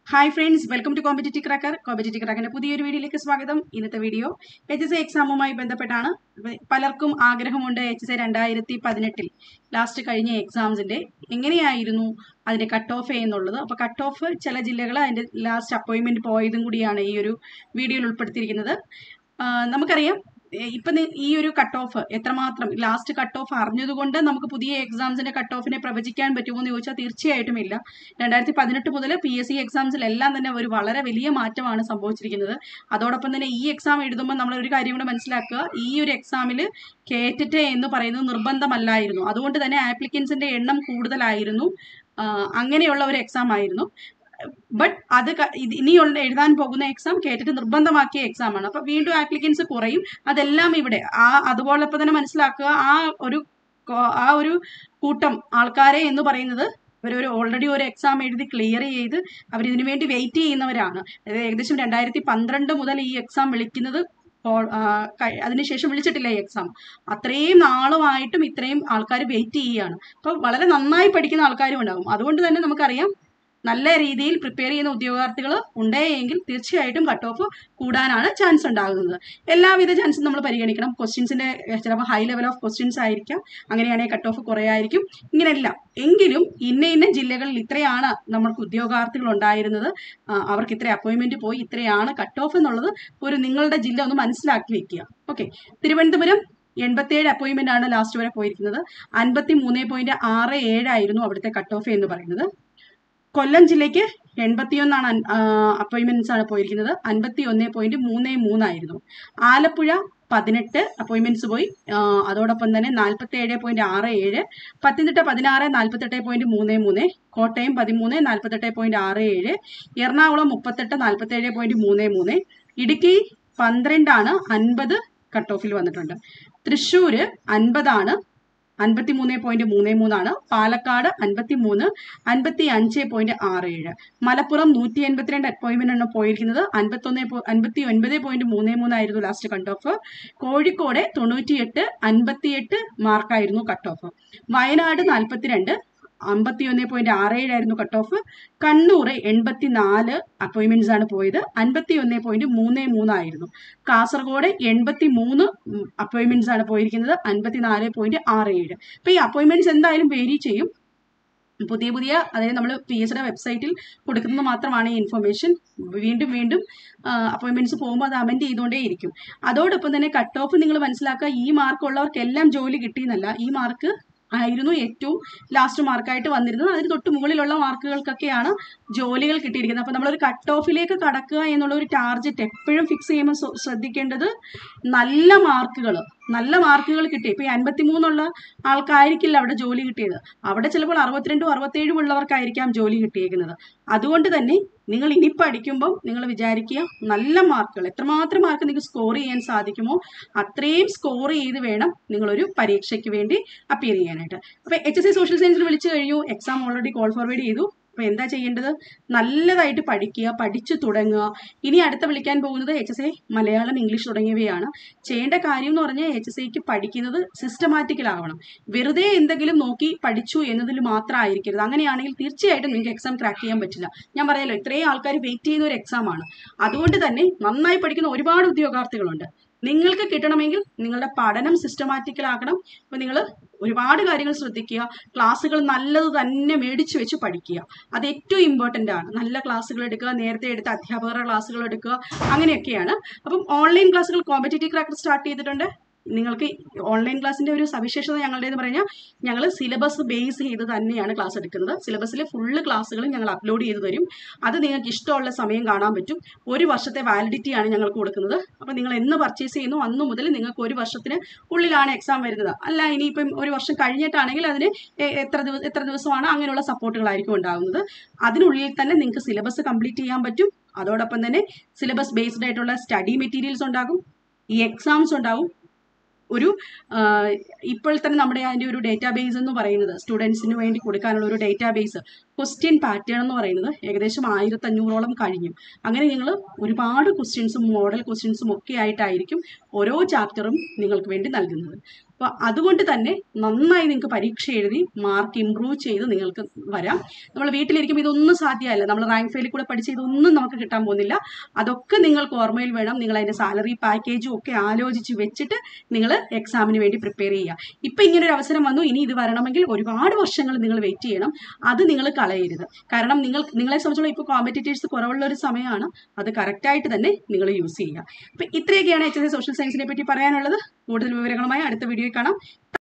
hi friends welcome to competitive cracker competitive ക്രാക്കറിന്റെ പുതിയൊരു വീഡിയോയിലേക്ക് സ്വാഗതം ഇന്നത്തെ വീഡിയോ എച്ച് എസ് എക്സാമുമായി ബന്ധപ്പെട്ടാണ് പലർക്കും ആഗ്രഹമുണ്ട് എച്ച് എസ് രണ്ടായിരത്തി പതിനെട്ടിൽ ലാസ്റ്റ് കഴിഞ്ഞ എക്സാംസിന്റെ എങ്ങനെയായിരുന്നു അതിന്റെ കട്ട് ഓഫ് എന്നുള്ളത് അപ്പോൾ കട്ട് ഓഫ് ചില ജില്ലകൾ അതിന്റെ ലാസ്റ്റ് അപ്പോയിന്റ്മെന്റ് പോയതും കൂടിയാണ് ഈ ഒരു വീഡിയോയിൽ ഉൾപ്പെടുത്തിയിരിക്കുന്നത് ആ, നമുക്കറിയാം ഏ, ഇപ്പൊ നി- ഈ ഒരു കട്ട് ഓഫ് എത്രമാത്രം ലാസ്റ്റ് കട്ട് ഓഫ് അറിഞ്ഞതുകൊണ്ട് നമുക്ക് പുതിയ എക്സാംസിന്റെ കട്ട് ഓഫിനെ പ്രവചിക്കാൻ പറ്റുമോ എന്ന് ചോദിച്ചാൽ തീർച്ചയായിട്ടും ഇല്ല രണ്ടായിരത്തി പതിനെട്ട് മുതൽ പി എസ് സി എക്സാംസിലെല്ലാം തന്നെ ഒരു വളരെ വലിയ മാറ്റമാണ് സംഭവിച്ചിരിക്കുന്നത് അതോടൊപ്പം തന്നെ ഈ എക്സാം എഴുതുമ്പോൾ നമ്മൾ ഒരു കാര്യം കൂടെ മനസ്സിലാക്കുക ഈ ഒരു എക്സാമിൽ കേറ്ററ്റ് എന്ന് പറയുന്നത് നിർബന്ധമല്ലായിരുന്നു അതുകൊണ്ട് തന്നെ ആപ്ലിക്കൻസിന്റെ എണ്ണം കൂടുതലായിരുന്നു ആ, അങ്ങനെയുള്ള ഒരു എക്സാം ആയിരുന്നു ബട്ട് അത് ക- ഇത് ഇനിയുള്ള എഴുതാൻ പോകുന്ന എക്സാം കേട്ടിട്ട് നിർബന്ധമാക്കിയ എക്സാം ആണ് അപ്പൊ വീണ്ടും ആപ്ലിക്കൻസ് കുറയും അതെല്ലാം ഇവിടെ ആ അതുപോലെ ഇപ്പൊ തന്നെ മനസ്സിലാക്കുക ആ ഒരു കോ- ആ ഒരു കൂട്ടം ആൾക്കാരെ എന്ന് പറയുന്നത് ഇവരൊരു ഓൾറെഡി ഒരു എക്സാം എഴുതി ക്ലിയർ ചെയ്ത് അവർ ഇതിനു വേണ്ടി വെയിറ്റ് ചെയ്യുന്നവരാണ് അതായത് ഏകദേശം രണ്ടായിരത്തി പന്ത്രണ്ട് മുതൽ ഈ എക്സാം വിളിക്കുന്നത് ഇപ്പോൾ, ആ, കഴി- അതിനുശേഷം വിളിച്ചിട്ടില്ല ഈ എക്സാം അത്രയും നാളുമായിട്ടും ഇത്രയും ആൾക്കാർ വെയിറ്റ് ചെയ്യുകയാണ് അപ്പോൾ വളരെ നന്നായി പഠിക്കുന്ന ആൾക്കാരും ഉണ്ടാകും അതുകൊണ്ട് തന്നെ നമുക്കറിയാം നല്ല രീതിയിൽ പ്രിപ്പയർ ചെയ്യുന്ന ഉദ്യോഗാർത്ഥികൾ ഉണ്ടെങ്കിൽ തീർച്ചയായിട്ടും കട്ട് ഓഫ് കൂടാനാണ് ചാൻസ് ഉണ്ടാകുന്നത് എല്ലാവിധ ചാൻസും നമ്മൾ പരിഗണിക്കണം ക്വസ്റ്റ്യൻസിന്റെ ചിലപ്പോൾ ഹൈ ലെവൽ ഓഫ് ക്വസ്റ്റ്യൻസ് ആയിരിക്കാം അങ്ങനെയാണെങ്കിൽ കട്ട് ഓഫ് കുറയായിരിക്കും ഇങ്ങനെയല്ല എങ്കിലും ഇന്ന ഇന്ന ജില്ലകളിൽ ഇത്രയാണ് നമുക്ക് ഉദ്യോഗാർത്ഥികൾ ഉണ്ടായിരുന്നത് ആ, അവർക്ക് ഇത്ര അപ്പോയിന്റ്മെന്റ് പോയി ഇത്രയാണ് കട്ട് ഓഫ് എന്നുള്ളത് ഒരു നിങ്ങളുടെ ജില്ല ഒന്ന് മനസ്സിലാക്കി വെക്കുക ഓക്കെ തിരുവനന്തപുരം എൺപത്തിയേഴ് അപ്പോയിന്റ്മെന്റ് ആണ് ലാസ്റ്റ് വരെ പോയിരിക്കുന്നത് അൻപത്തി മൂന്ന് പോയിന്റ് ആറ് ഏഴായിരുന്നു അവിടുത്തെ കട്ട് ഓഫ് എന്ന് പറയുന്നത് കൊല്ലം ജില്ലയ്ക്ക് എൺപത്തിയൊന്നാണ് അപ്പോയിന്റ്മെന്റ്സ് ആണ് പോയിരിക്കുന്നത് അൻപത്തി ഒന്ന് പോയിന്റ് മൂന്ന് മൂന്നായിരുന്നു ആലപ്പുഴ പതിനെട്ട് അപ്പോയിന്റ്മെന്റ്സ് പോയി ആ, അതോടൊപ്പം തന്നെ നാൽപ്പത്തി ഏഴ് പോയിന്റ് ആറ് ഏഴ് പത്തനംതിട്ട പതിനാറ് നാൽപ്പത്തെട്ട് പോയിന്റ് മൂന്ന് മൂന്ന് കോട്ടയം പതിമൂന്ന് നാൽപ്പത്തെട്ട് പോയിന്റ് ആറ് ഏഴ് എറണാകുളം മുപ്പത്തെട്ട് നാൽപ്പത്തേഴ് പോയിന്റ് മൂന്ന് മൂന്ന് ഇടുക്കി പന്ത്രണ്ടാണ് അൻപത് കട്ട് ഓഫിൽ വന്നിട്ടുണ്ട് തൃശ്ശൂര് അൻപതാണ് അൻപത്തി മൂന്ന് പോയിന്റ് മൂന്ന് മൂന്നാണ് പാലക്കാട് അൻപത്തി മൂന്ന് അൻപത്തി അഞ്ച് പോയിന്റ് ആറ് ഏഴ് മലപ്പുറം നൂറ്റി എൺപത്തിരണ്ട് അപ്പോയിന്റ്മെന്റ് ആണ് പോയിരിക്കുന്നത് അൻപത്തൊന്ന് അൻപത്തി ഒൻപത് പോയിന്റ് മൂന്ന് മൂന്നായിരുന്നു ലാസ്റ്റ് കട്ട് ഓഫ് കോഴിക്കോട് തൊണ്ണൂറ്റിയെട്ട് അൻപത്തിയെട്ട് മാർക്കായിരുന്നു കട്ട് ഓഫ് വയനാട് നാൽപ്പത്തിരണ്ട് അമ്പത്തി ഒന്ന് പോയിന്റ് ആറ് ഏഴായിരുന്നു കട്ട് ഓഫ് കണ്ണൂർ എൺപത്തി നാല് അപ്പോയിന്റ്മെന്റ്സ് ആണ് പോയത് അൻപത്തി ഒന്ന് പോയിന്റ് മൂന്ന് മൂന്നായിരുന്നു കാസർഗോഡ് എൺപത്തി മൂന്ന് അപ്പോയിന്റ്മെന്റ്സ് ആണ് പോയിരിക്കുന്നത് അൻപത്തി നാല് പോയിന്റ് ആറ് ഏഴ് അപ്പൊ ഈ അപ്പോയിന്റ്മെന്റ്സ് എന്തായാലും വേരി ചെയ്യും പുതിയ പുതിയ അതായത് നമ്മൾ പി എസ് സിയുടെ വെബ്സൈറ്റിൽ കൊടുക്കുന്നത് മാത്രമാണ് ഈ ഇൻഫർമേഷൻ വീണ്ടും വീണ്ടും അപ്പോയിന്റ്മെന്റ്സ് പോകുമ്പോൾ അത് അമെൻഡ് ചെയ്തുകൊണ്ടേ ഇരിക്കും അതോടൊപ്പം തന്നെ കട്ട് ഓഫ് നിങ്ങൾ മനസ്സിലാക്കുക ഈ മാർക്ക് ഉള്ളവർക്കെല്ലാം ജോലി കിട്ടിയെന്നല്ല ഈ മാർക്ക് ആയിരുന്നു ഏറ്റവും ലാസ്റ്റ് മാർക്കായിട്ട് വന്നിരുന്നത് അതിന് തൊട്ട് മുകളിലുള്ള മാർക്കുകൾക്കൊക്കെയാണ് ജോലികൾ കിട്ടിയിരിക്കുന്നത് അപ്പോൾ നമ്മളൊരു കട്ട് ഓഫിലേക്ക് കടക്കുക എന്നുള്ള ഒരു ടാർഗറ്റ് എപ്പോഴും ഫിക്സ് ചെയ്യുമ്പോൾ ശ്ര- ശ്രദ്ധിക്കേണ്ടത് നല്ല മാർക്കുകൾ നല്ല മാർക്കുകൾ കിട്ടി ഇപ്പൊ ഈ അൻപത്തിമൂന്നുള്ള ആൾക്കായിരിക്കില്ല അവിടെ ജോലി കിട്ടിയത് അവിടെ ചിലപ്പോൾ അറുപത്തിരണ്ടും അറുപത്തേഴും ഉള്ളവർക്കായിരിക്കാം ജോലി കിട്ടിയേക്കുന്നത് അതുകൊണ്ട് തന്നെ നിങ്ങൾ ഇനി പഠിക്കുമ്പം നിങ്ങൾ വിചാരിക്കുക നല്ല മാർക്കുകൾ എത്രമാത്രം മാർക്ക് നിങ്ങൾക്ക് സ്കോർ ചെയ്യാൻ സാധിക്കുമോ അത്രയും സ്കോർ ചെയ്ത് വേണം നിങ്ങളൊരു പരീക്ഷയ്ക്ക് വേണ്ടി അപ്പിയർ ചെയ്യാനായിട്ട് അപ്പൊ എച്ച് എസ് സി സോഷ്യൽ സയൻസിൽ വിളിച്ചു കഴിഞ്ഞു എക്സാം ഓൾറെഡി കോൾ ഫോർവേഡ് ചെയ്തു അപ്പൊ എന്താ ചെയ്യേണ്ടത് നല്ലതായിട്ട് പഠിക്കുക പഠിച്ചു തുടങ്ങുക ഇനി അടുത്ത വിളിക്കാൻ പോകുന്നത് H S A Malayalam English തുടങ്ങിയവയാണ് ചെയ്യേണ്ട കാര്യം എന്ന് പറഞ്ഞാൽ എച്ച് എസ് ഐക്ക് പഠിക്കുന്നത് സിസ്റ്റമാറ്റിക്കൽ ആവണം വെറുതെ എന്തെങ്കിലും നോക്കി പഠിച്ചു എന്നതിൽ മാത്രം ആയിരിക്കരുത് അങ്ങനെയാണെങ്കിൽ തീർച്ചയായിട്ടും നിങ്ങൾക്ക് എക്സാം ക്രാക്ക് ചെയ്യാൻ പറ്റില്ല ഞാൻ പറയാലോ ഇത്രയും ആൾക്കാർ വെയിറ്റ് ചെയ്യുന്ന ഒരു എക്സാം ആണ് അതുകൊണ്ട് തന്നെ നന്നായി പഠിക്കുന്ന ഒരുപാട് ഉദ്യോഗാർത്ഥികളുണ്ട് നിങ്ങൾക്ക് കിട്ടണമെങ്കിൽ നിങ്ങളുടെ പഠനം സിസ്റ്റമാറ്റിക്കൽ ആക്കണം ഇപ്പൊ നിങ്ങൾ ഒരുപാട് കാര്യങ്ങൾ ശ്രദ്ധിക്കുക ക്ലാസ്സുകൾ നല്ലത് തന്നെ മേടിച്ചു വെച്ച് പഠിക്കുക അത് ഏറ്റവും ഇമ്പോർട്ടൻ്റ് ആണ് നല്ല ക്ലാസ്സുകൾ എടുക്കുക നേരത്തെ എടുത്ത അധ്യാപകരുടെ ക്ലാസ്സുകൾ എടുക്കുക അങ്ങനെയൊക്കെയാണ് അപ്പം ഓൺലൈൻ ക്ലാസ്സുകൾ കോമ്പറ്റേറ്റീവ് ക്രാക്കർ സ്റ്റാർട്ട് ചെയ്തിട്ടുണ്ട് നിങ്ങൾക്ക് ഓൺലൈൻ ക്ലാസ്സിന്റെ ഒരു സവിശേഷത ഞങ്ങളുടെ എന്ന് പറഞ്ഞാൽ ഞങ്ങൾ സിലബസ് ബേസ് ചെയ്ത് തന്നെയാണ് ക്ലാസ് എടുക്കുന്നത് സിലബസിൽ ഫുള്ള് ക്ലാസ്സുകളും ഞങ്ങൾ അപ്ലോഡ് ചെയ്ത് തരും അത് നിങ്ങൾക്ക് ഇഷ്ടമുള്ള സമയം കാണാൻ പറ്റും ഒരു വർഷത്തെ വാലിഡിറ്റിയാണ് ഞങ്ങൾക്ക് കൊടുക്കുന്നത് അപ്പോൾ നിങ്ങൾ എന്ന് പർച്ചേസ് ചെയ്യുന്നു അന്ന് മുതൽ നിങ്ങൾക്ക് ഒരു വർഷത്തിന് ഉള്ളിലാണ് എക്സാം വരുന്നത് അല്ല ഇനിയിപ്പം ഒരു വർഷം കഴിഞ്ഞിട്ടാണെങ്കിൽ അതിന് എ- എത്ര ദിവസം എത്ര ദിവസമാണ് അങ്ങനെയുള്ള സപ്പോർട്ടുകളായിരിക്കും ഉണ്ടാകുന്നത് അതിനുള്ളിൽ തന്നെ നിങ്ങൾക്ക് സിലബസ് കംപ്ലീറ്റ് ചെയ്യാൻ പറ്റും അതോടൊപ്പം തന്നെ സിലബസ് ബേസ്ഡ് ആയിട്ടുള്ള സ്റ്റഡി മെറ്റീരിയൽസ് ഉണ്ടാകും ഈ എക്സാംസ് ഉണ്ടാവും ഒരു ആ, ഇപ്പോൾ തന്നെ നമ്മുടെ അതിൻ്റെ ഒരു ഡേറ്റാബേസ് എന്ന് പറയുന്നത് സ്റ്റുഡൻസിന് വേണ്ടി കൊടുക്കാനുള്ള ഒരു ഡേറ്റാബേസ് ക്വസ്റ്റ്യൻ പാറ്റേൺ എന്ന് പറയുന്നത് ഏകദേശം ആയിരത്തഞ്ഞൂറോളം കഴിഞ്ഞു അങ്ങനെ നിങ്ങൾ ഒരുപാട് ക്വസ്റ്റ്യൻസും മോഡൽ ക്വസ്റ്റ്യൻസും ഒക്കെ ആയിട്ടായിരിക്കും ഓരോ ചാപ്റ്ററും നിങ്ങൾക്ക് വേണ്ടി നൽകുന്നത് അപ്പോൾ അതുകൊണ്ട് തന്നെ നന്നായി നിങ്ങൾക്ക് പരീക്ഷ എഴുതി മാർക്ക് ഇമ്പ്രൂവ് ചെയ്ത് നിങ്ങൾക്ക് വരാം നമ്മൾ വീട്ടിലിരിക്കുമ്പോൾ ഇതൊന്നും സാധ്യമല്ല നമ്മൾ റാങ്ക് ഫെയിലിൽ കൂടെ പഠിച്ച ഇതൊന്നും നമുക്ക് കിട്ടാൻ പോകുന്നില്ല അതൊക്കെ നിങ്ങൾക്ക് ഓർമ്മയിൽ വേണം നിങ്ങൾ അതിൻ്റെ സാലറി പാക്കേജും ഒക്കെ ആലോചിച്ച് വെച്ചിട്ട് നിങ്ങൾ എക്സാമിന് വേണ്ടി പ്രിപ്പയർ ചെയ്യുക ഇപ്പം ഇങ്ങനെ ഒരു അവസരം വന്നു ഇനി ഇത് വരണമെങ്കിൽ ഒരുപാട് വർഷങ്ങൾ നിങ്ങൾ വെയിറ്റ് ചെയ്യണം അത് നിങ്ങൾ കളയരുത് കാരണം നിങ്ങൾ നിങ്ങളെ സംബന്ധിച്ചോളം ഇപ്പോൾ കോമ്പറ്റീറ്റേഴ്സ് കുറവുള്ള ഒരു സമയമാണ് അത് കറക്റ്റായിട്ട് തന്നെ നിങ്ങൾ യൂസ് ചെയ്യുക അപ്പം ഇത്രയൊക്കെയാണ് എച്ച് എസ് സോഷ്യൽ സയൻസിനെ പറ്റി പറയാനുള്ളത് കൂടുതൽ വിവരങ്ങളുമായി അടുത്ത വീഡിയോയിൽ കാണാം